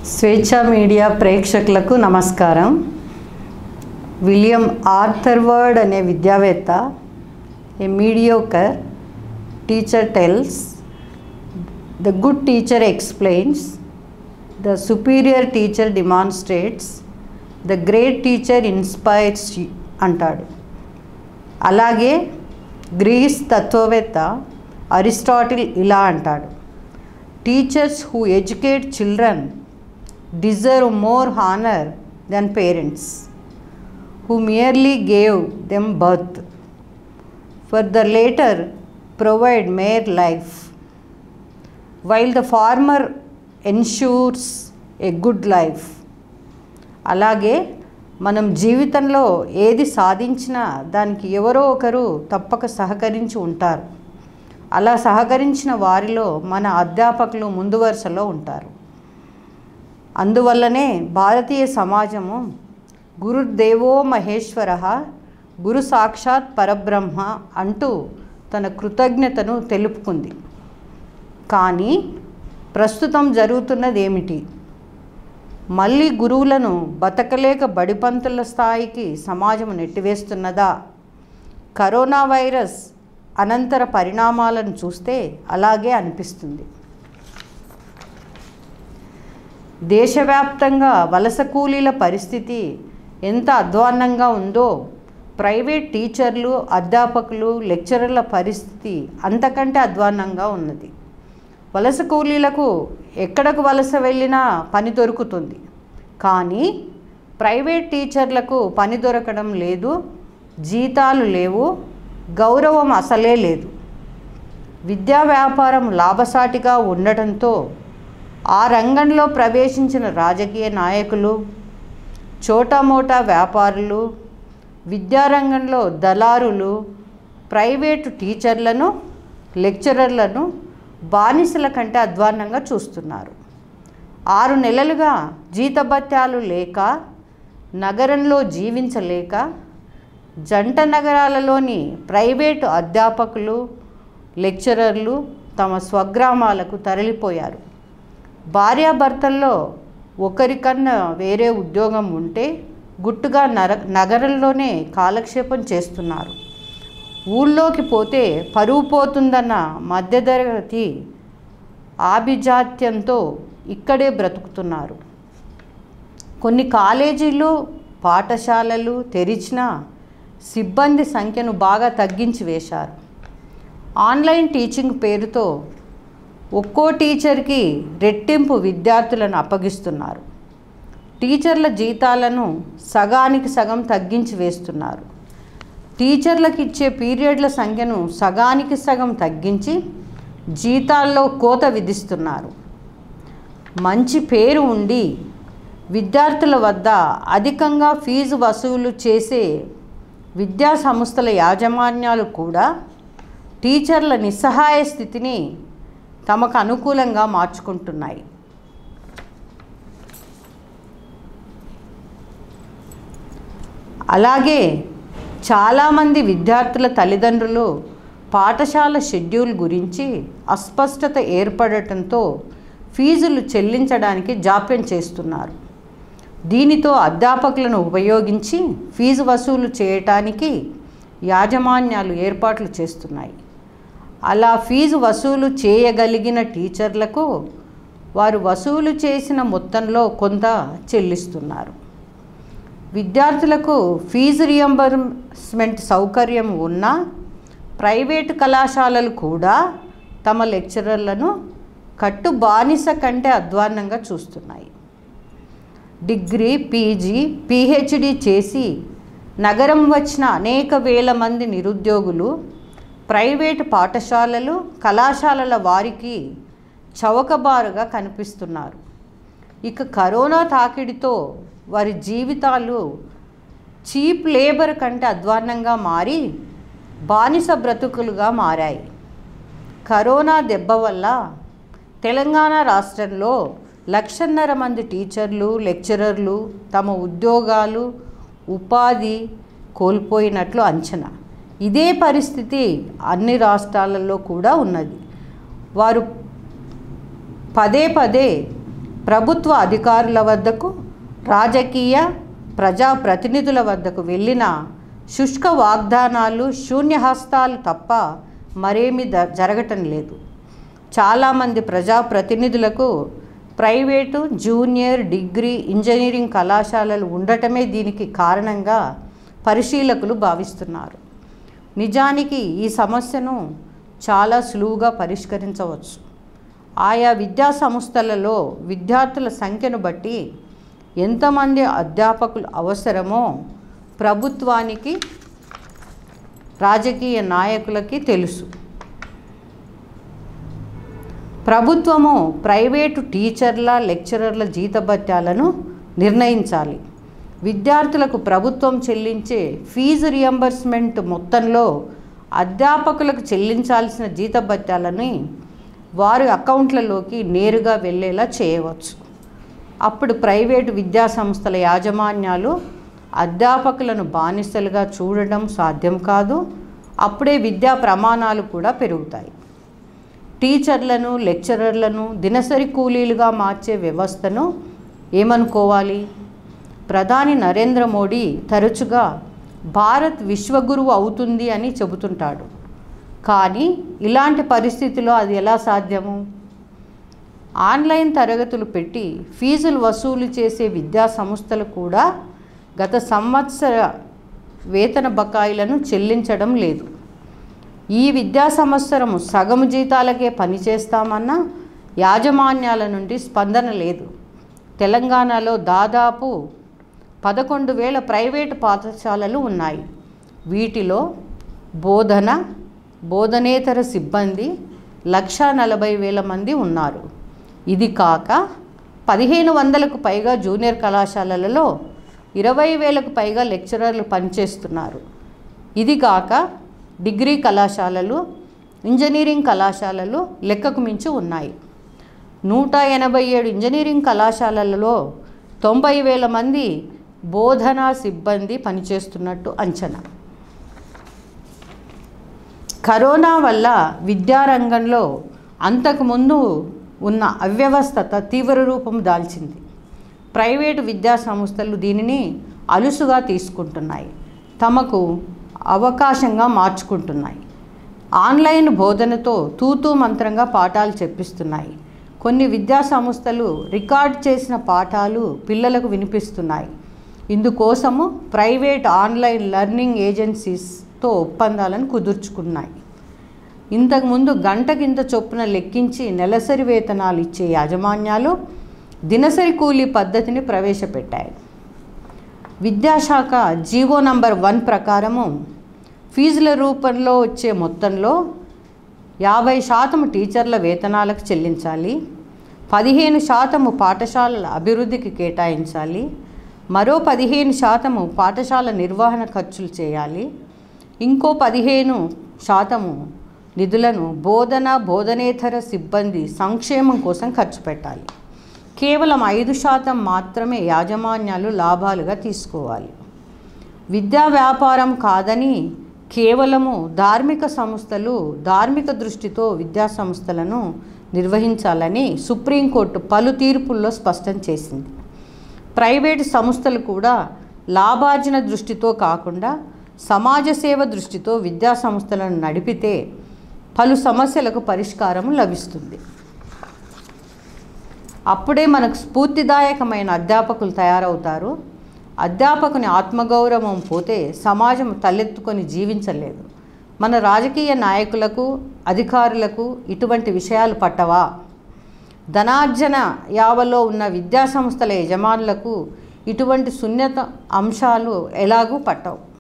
స్వేచ్ఛ మీడియా ప్రేక్షకులకు నమస్కారం విలియం ఆర్థర్వర్డ్ అనే విద్యావేత్త a mediocre teacher tells the good teacher explains the superior teacher demonstrates the great teacher inspires అంటాడు అలాగే గ్రీస్ తత్వవేత్త అరిస్టాటిల్ ఇలా అంటాడు teachers who educate children deserve more honour than parents who merely gave them birth. For the latter provide mere life, while the former ensures a good life. అలాగే మనం జీవితంలో ఏది సాధించినా దానికి ఎవరో ఒకరు తప్పక సహకరించి ఉంటారు అలా సహకరించిన వారిలో మన అధ్యాపకులు ముందు వరుసలో ఉంటారు అందువల్లనే భారతీయ సమాజము గురుదేవో మహేశ్వర గురు సాక్షాత్ పరబ్రహ్మ అంటూ తన కృతజ్ఞతను తెలుపుకుంది కానీ ప్రస్తుతం జరుగుతున్నది ఏమిటి మళ్ళీ గురువులను బతకలేక బడిపంతుల స్థాయికి సమాజం నెట్టివేస్తున్నదా కరోనా వైరస్ అనంతర పరిణామాలను చూస్తే అలాగే అనిపిస్తుంది దేశవ్యాప్తంగా వలస కూలీల పరిస్థితి ఎంత అధ్వాన్నంగా ఉందో ప్రైవేట్ టీచర్లు అధ్యాపకులు లెక్చరర్ల పరిస్థితి అంతకంటే అధ్వాన్నంగా ఉన్నది వలస కూలీలకు ఎక్కడకు వలస వెళ్ళినా పని దొరుకుతుంది కానీ ప్రైవేట్ టీచర్లకు పని దొరకడం లేదు జీతాలు లేవు గౌరవం అసలే లేదు విద్యా వ్యాపారం లాభసాటిగా ఉండటంతో ఆ రంగంలో ప్రవేశించిన రాజకీయ నాయకులు చోటామోటా వ్యాపారులు విద్యారంగంలో దళారులు ప్రైవేటు టీచర్లను లెక్చరర్లను బానిసల కంటే అధ్వాన్నంగా చూస్తున్నారు ఆరు నెలలుగా జీతభత్యాలు లేక నగరంలో జీవించలేక జంట నగరాలలోని ప్రైవేటు అధ్యాపకులు లెక్చరర్లు తమ స్వగ్రామాలకు తరలిపోయారు భార్యాభర్తల్లో ఒకరికన్నా వేరే ఉద్యోగం ఉంటే గుట్టుగా నర నగరంలోనే కాలక్షేపం చేస్తున్నారు ఊళ్ళోకి పోతే పరువు పోతుందన్న మధ్యతరగతి ఆభిజాత్యంతో ఇక్కడే బ్రతుకుతున్నారు కొన్ని కాలేజీలు పాఠశాలలు తెరిచినా సిబ్బంది సంఖ్యను బాగా తగ్గించి వేశారు ఆన్లైన్ టీచింగ్ పేరుతో ఒక్కో టీచర్కి రెట్టింపు విద్యార్థులను అప్పగిస్తున్నారు టీచర్ల జీతాలను సగానికి సగం తగ్గించి వేస్తున్నారు టీచర్లకు ఇచ్చే పీరియడ్ల సంఖ్యను సగానికి సగం తగ్గించి జీతాల్లో కోత విధిస్తున్నారు మంచి పేరు ఉండి విద్యార్థుల వద్ద అధికంగా ఫీజు వసూలు చేసే విద్యా సంస్థల యాజమాన్యాలు కూడా టీచర్ల నిస్సహాయ స్థితిని తమకు అనుకూలంగా మార్చుకుంటున్నాయి అలాగే చాలామంది విద్యార్థుల తల్లిదండ్రులు పాఠశాల షెడ్యూల్ గురించి అస్పష్టత ఏర్పడటంతో ఫీజులు చెల్లించడానికి జాప్యం చేస్తున్నారు దీనితో అధ్యాపకులను ఉపయోగించి ఫీజు వసూలు చేయటానికి యాజమాన్యాలు ఏర్పాట్లు చేస్తున్నాయి అలా ఫీజు వసూలు చేయగలిగిన టీచర్లకు వారు వసూలు చేసిన మొత్తంలో కొంత చెల్లిస్తున్నారు విద్యార్థులకు ఫీజు రియంబర్స్మెంట్ సౌకర్యం ఉన్న ప్రైవేటు కళాశాలలు కూడా తమ లెక్చరర్లను కట్టు బానిస కంటే అధ్వాన్నంగా చూస్తున్నాయి డిగ్రీ పీజీ పిహెచ్డి చేసి నగరం వచ్చిన అనేక వేల మంది నిరుద్యోగులు ప్రైవేటు పాఠశాలలు కళాశాలల వారికి చౌకబారుగా కనిపిస్తున్నారు ఇక కరోనా తాకిడితో వారి జీవితాలు చీప్ లేబర్ కంటే అధ్వాన్నంగా మారి బానిస బ్రతుకులుగా మారాయి కరోనా దెబ్బ వల్ల తెలంగాణ రాష్ట్రంలో లక్షన్నర మంది టీచర్లు లెక్చరర్లు తమ ఉద్యోగాలు ఉపాధి కోల్పోయినట్లు అంచనా ఇదే పరిస్థితి అన్ని రాష్ట్రాలలో కూడా ఉన్నది వారు పదే పదే ప్రభుత్వ అధికారుల వద్దకు రాజకీయ ప్రజాప్రతినిధుల వద్దకు వెళ్ళిన శుష్క వాగ్దానాలు శూన్యహస్తాలు తప్ప మరేమీ ద జరగటం లేదు చాలామంది ప్రజాప్రతినిధులకు ప్రైవేటు జూనియర్ డిగ్రీ ఇంజనీరింగ్ కళాశాలలు ఉండటమే దీనికి కారణంగా పరిశీలకులు భావిస్తున్నారు నిజానికి ఈ సమస్యను చాలా సులువుగా పరిష్కరించవచ్చు ఆయా విద్యా సంస్థలలో విద్యార్థుల సంఖ్యను బట్టి ఎంతమంది అధ్యాపకులు అవసరమో ప్రభుత్వానికి రాజకీయ నాయకులకి తెలుసు ప్రభుత్వము ప్రైవేటు టీచర్ల లెక్చరర్ల జీతభత్యాలను నిర్ణయించాలి విద్యార్థులకు ప్రభుత్వం చెల్లించే ఫీజు రియంబర్స్మెంట్ మొత్తంలో అధ్యాపకులకు చెల్లించాల్సిన జీతభత్యాలని వారి అకౌంట్లలోకి నేరుగా వెళ్ళేలా చేయవచ్చు అప్పుడు ప్రైవేటు విద్యా సంస్థల యాజమాన్యాలు అధ్యాపకులను బానిసలుగా చూడడం సాధ్యం కాదు అప్పుడే విద్యా ప్రమాణాలు కూడా పెరుగుతాయి టీచర్లను లెక్చరర్లను దినసరి కూలీలుగా మార్చే వ్యవస్థను ఏమనుకోవాలి ప్రధాని నరేంద్ర మోడీ తరచుగా భారత్ విశ్వగురువు అవుతుంది అని చెబుతుంటాడు కానీ ఇలాంటి పరిస్థితిలో అది ఎలా సాధ్యము ఆన్లైన్ తరగతులు పెట్టి ఫీజులు వసూలు చేసే విద్యా సంస్థలు కూడా గత సంవత్సర వేతన బకాయిలను చెల్లించడం లేదు ఈ విద్యా సంవత్సరము సగం జీతాలకే పనిచేస్తామన్నా యాజమాన్యాల నుండి స్పందన లేదు తెలంగాణలో దాదాపు పదకొండు వేల ప్రైవేటు పాఠశాలలు ఉన్నాయి వీటిలో బోధన బోధనేతర సిబ్బంది లక్ష నలభై వేల మంది ఉన్నారు ఇది కాక పదిహేను వందలకు పైగా జూనియర్ కళాశాలలలో ఇరవై వేలకు పైగా లెక్చరర్లు పనిచేస్తున్నారు ఇది కాక డిగ్రీ కళాశాలలు ఇంజనీరింగ్ కళాశాలలు లెక్కకు మించి ఉన్నాయి నూట ఎనభై ఏడు ఇంజనీరింగ్ కళాశాలలలో తొంభై వేల మంది బోధనా సిబ్బంది పనిచేస్తున్నట్టు అంచనా కరోనా వల్ల విద్యారంగంలో అంతకుముందు ఉన్న అవ్యవస్థత తీవ్ర రూపం దాల్చింది ప్రైవేటు విద్యా సంస్థలు దీనిని అలుసుగా తీసుకుంటున్నాయి తమకు అవకాశంగా మార్చుకుంటున్నాయి ఆన్లైన్ బోధనతో తూతూ మంత్రంగా పాఠాలు చెప్పిస్తున్నాయి కొన్ని విద్యా సంస్థలు రికార్డ్ చేసిన పాఠాలు పిల్లలకు వినిపిస్తున్నాయి ఇందుకోసము ప్రైవేట్ ఆన్లైన్ లెర్నింగ్ ఏజెన్సీస్తో ఒప్పందాలను కుదుర్చుకున్నాయి ఇంతకుముందు గంటకింత చొప్పున లెక్కించి నెలసరి వేతనాలు ఇచ్చే యాజమాన్యాలు దినసరి కూలీ పద్ధతిని ప్రవేశపెట్టాయి విద్యాశాఖ జీవో నంబర్ వన్ ప్రకారము ఫీజుల రూపంలో వచ్చే మొత్తంలో యాభై శాతం టీచర్ల వేతనాలకు చెల్లించాలి పదిహేను శాతము పాఠశాలల అభివృద్ధికి కేటాయించాలి మరో పదిహేను శాతము పాఠశాల నిర్వహణ ఖర్చులు చేయాలి ఇంకో పదిహేను శాతము నిధులను బోధన బోధనేతర సిబ్బంది సంక్షేమం కోసం ఖర్చు పెట్టాలి కేవలం ఐదు శాతం మాత్రమే యాజమాన్యాలు లాభాలుగా తీసుకోవాలి విద్యా వ్యాపారం కాదని కేవలము ధార్మిక సంస్థలు ధార్మిక దృష్టితో విద్యా సంస్థలను నిర్వహించాలని సుప్రీంకోర్టు పలు తీర్పుల్లో స్పష్టం చేసింది ప్రైవేటు సంస్థలు కూడా లాభార్జన దృష్టితో కాకుండా సమాజ సేవ దృష్టితో విద్యా సంస్థలను నడిపితే పలు సమస్యలకు పరిష్కారం లభిస్తుంది అప్పుడే మనకు స్ఫూర్తిదాయకమైన అధ్యాపకులు తయారవుతారు అధ్యాపకుని ఆత్మగౌరవం పోతే సమాజం తలెత్తుకొని జీవించలేదు మన రాజకీయ నాయకులకు అధికారులకు ఇటువంటి విషయాలు పట్టవా ధనార్జన యావలో ఉన్న విద్యా సంస్థల యజమానులకు ఇటువంటి సున్నిత అంశాలు ఎలాగూ పట్టవు